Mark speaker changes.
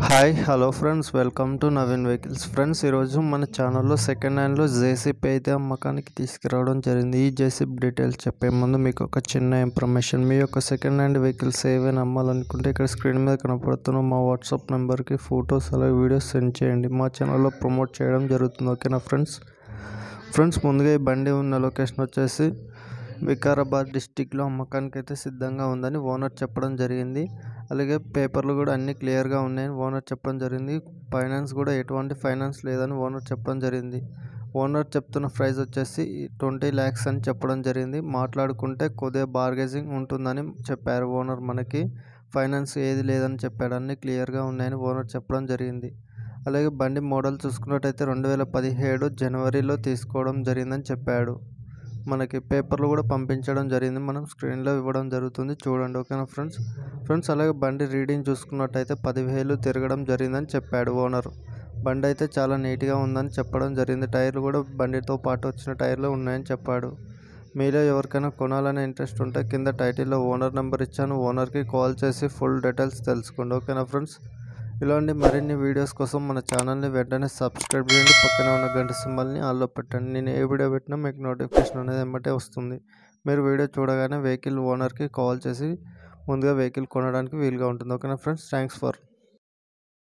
Speaker 1: hi hello friends welcome to Naveen vehicles friends ఈరోజు మన ఛానల్లో సెకండ్ హ్యాండ్లో జేసీపీ అయితే అమ్మకానికి తీసుకురావడం జరిగింది ఈ జేసీపీ డీటెయిల్స్ చెప్పే ముందు మీకు ఒక చిన్న ఇన్ఫర్మేషన్ మీ యొక్క సెకండ్ హ్యాండ్ వెహికల్స్ ఏవైనా అమ్మాలనుకుంటే ఇక్కడ స్క్రీన్ మీద కనపడుతున్న మా వాట్సాప్ నెంబర్కి ఫొటోస్ అలాగే వీడియోస్ సెండ్ చేయండి మా ఛానల్లో ప్రమోట్ చేయడం జరుగుతుంది ఓకేనా ఫ్రెండ్స్ ఫ్రెండ్స్ ముందుగా ఈ బండి ఉన్న లొకేషన్ వచ్చేసి వికారాబాద్ డిస్టిక్లో అమ్మకానికి అయితే సిద్ధంగా ఉందని ఓనర్ చెప్పడం జరిగింది అలాగే పేపర్లు కూడా అన్ని క్లియర్గా ఉన్నాయని ఓనర్ చెప్పడం జరిగింది ఫైనాన్స్ కూడా ఎటువంటి ఫైనాన్స్ లేదని ఓనర్ చెప్పడం జరిగింది ఓనర్ చెప్తున్న ప్రైస్ వచ్చేసి ట్వంటీ ల్యాక్స్ అని చెప్పడం జరిగింది మాట్లాడుకుంటే కొద్దిగా బార్గెజింగ్ ఉంటుందని చెప్పారు ఓనర్ మనకి ఫైనాన్స్ ఏది లేదని చెప్పాడు అన్ని క్లియర్గా ఉన్నాయని ఓనర్ చెప్పడం జరిగింది అలాగే బండి మోడల్ చూసుకున్నట్టయితే రెండు వేల పదిహేడు జనవరిలో తీసుకోవడం జరిగిందని చెప్పాడు మనకి పేపర్లు కూడా పంపించడం జరిగింది మనం స్క్రీన్లో ఇవ్వడం జరుగుతుంది చూడండి ఓకేనా ఫ్రెండ్స్ ఫ్రెండ్స్ అలాగే బండి రీడింగ్ చూసుకున్నట్టయితే పదివేలు తిరగడం జరిగిందని చెప్పాడు ఓనర్ బండి అయితే చాలా నీట్గా ఉందని చెప్పడం జరిగింది టైర్లు కూడా బండితో పాటు వచ్చిన టైర్లు ఉన్నాయని చెప్పాడు మీలో ఎవరికైనా కొనాలనే ఇంట్రెస్ట్ ఉంటే కింద టైటిల్లో ఓనర్ నెంబర్ ఇచ్చాను ఓనర్కి కాల్ చేసి ఫుల్ డీటెయిల్స్ తెలుసుకోండి ఓకేనా ఫ్రెండ్స్ ఇలాంటి మరిన్ని వీడియోస్ కోసం మన ఛానల్ని వెంటనే సబ్స్క్రైబ్ చేయండి పక్కనే ఉన్న గంట సింబల్ని ఆల్లో పెట్టండి నేను ఏ వీడియో పెట్టినా మీకు నోటిఫికేషన్ అనేది వెంబటే వస్తుంది మీరు వీడియో చూడగానే వెహికల్ ఓనర్కి కాల్ చేసి ముందుగా వెహికల్ కొనడానికి వీలుగా ఉంటుంది ఓకేనా ఫ్రెండ్స్ థ్యాంక్స్ ఫర్